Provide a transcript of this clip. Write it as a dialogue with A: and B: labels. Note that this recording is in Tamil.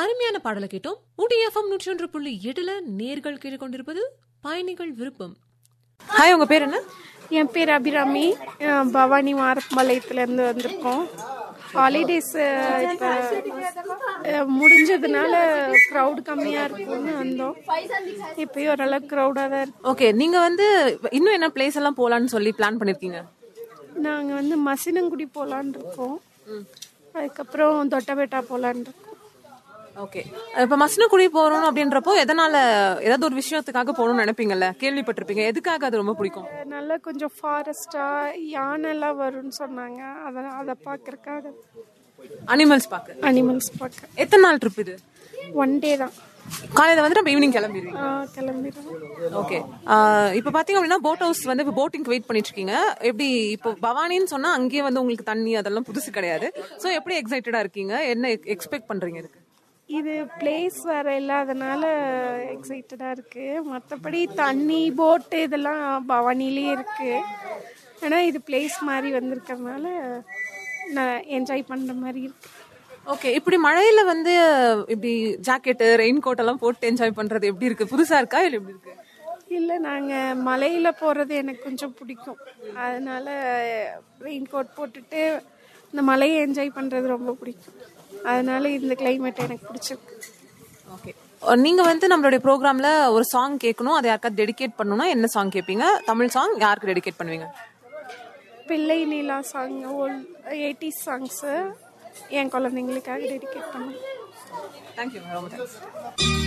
A: அருமையான பாடலை கேட்டோம் ஊட்டி எஃப்எம் நூற்றி ஒன்று புள்ளி எட்டுல நேர்கள் கேட்டுக்கொண்டிருப்பது பயணிகள் விருப்பம் ஹாய் உங்க பேர் என்ன
B: என் பேர் அபிராமி அஹ் பவானி மாரப்பாளையத்துலேருந்து வந்திருக்கோம் ஹாலிடேஸ் இப்போ முடிஞ்சதுனால க்ரௌட் கம்மியாக இருக்கும்னு வந்தோம் இப்போயும் ஓரளவுக்கு க்ரௌடாக தான் இருக்கு
A: ஓகே நீங்க வந்து இன்னும் என்ன பிளேஸ் எல்லாம் போலான்னு சொல்லி பிளான் பண்ணிருக்கீங்க
B: நாங்கள் வந்து மசினங்குடி போகலான் இருக்கோம் அதுக்கப்புறம் தொட்டபேட்டா போகலான் இருக்கோம்
A: ஓகே இப்ப மசனக்குடி போறோம் அப்படின்றப்போ எதனால ஏதாவது ஒரு விஷயத்துக்காக போகணும்னு நினைப்பீங்கல்ல கேள்விப்பட்டிருப்பீங்க எதுக்காக அது ரொம்ப பிடிக்கும்
B: நல்லா கொஞ்சம் ஃபாரஸ்டாக யானைலாம் வரும்னு சொன்னாங்க அதை அதை பார்க்கறக்காக
A: அனிமல்ஸ் பார்க்க
B: அனிமல்ஸ் பார்க்க
A: எத்தனை நாள் ட்ரிப் இது
B: ஒன் டே தான்
A: காலையில வந்துட்டு நம்ம ஈவினிங் கிளம்பிடுவீங்க
B: ஆஹ் கிளம்பிடுவோம்
A: ஓகே இப்போ பாத்தீங்க அப்படின்னா போட் ஹவுஸ் வந்து இப்போ போட்டிங் வெயிட் பண்ணிட்டு இருக்கீங்க எப்படி இப்போ பவானின்னு சொன்னா அங்கேயே வந்து உங்களுக்கு தண்ணி அதெல்லாம் புதுசு கிடையாது ஸோ எப்படி எக்ஸைட்டடா இருக்கீங்க என்ன எக்ஸ்பெக்ட் பண்றீங்க இதுக்கு
B: இது பிளேஸ் வேற இல்லாதனால எக்ஸைட்டடாக இருக்கு மற்றபடி தண்ணி போட்டு இதெல்லாம் பவானிலே இருக்கு ஆனால் இது பிளேஸ் மாதிரி வந்திருக்கறனால நான் என்ஜாய் பண்ணுற மாதிரி இருக்கு
A: ஓகே இப்படி மழையில வந்து இப்படி ஜாக்கெட்டு ரெயின் கோட் எல்லாம் போட்டு என்ஜாய் பண்றது எப்படி இருக்கு புதுசா இருக்கா இல்ல எப்படி இருக்கு
B: இல்லை நாங்கள் மலையில் போகிறது எனக்கு கொஞ்சம் பிடிக்கும் அதனால ரெயின் கோட் போட்டுட்டு இந்த மலையை என்ஜாய் பண்ணுறது ரொம்ப பிடிக்கும் அதனால இந்த climate எனக்கு பிடிச்சிருக்கு
A: ஓகே நீங்க வந்து நம்மளுடைய ப்ரோக்ராம்ல ஒரு சாங் கேட்கணும் அதை யாருக்காவது டெடிகேட் பண்ணணும்னா என்ன சாங் கேட்பீங்க தமிழ் சாங் யாருக்கு டெடிகேட் பண்ணுவீங்க
B: பிள்ளை நீலா சாங் ஓல்ட் எயிட்டிஸ் சாங்ஸு என் குழந்தைங்களுக்காக டெடிகேட் பண்ணுவேன்
A: தேங்க்யூ ரொம்ப தேங்க்ஸ்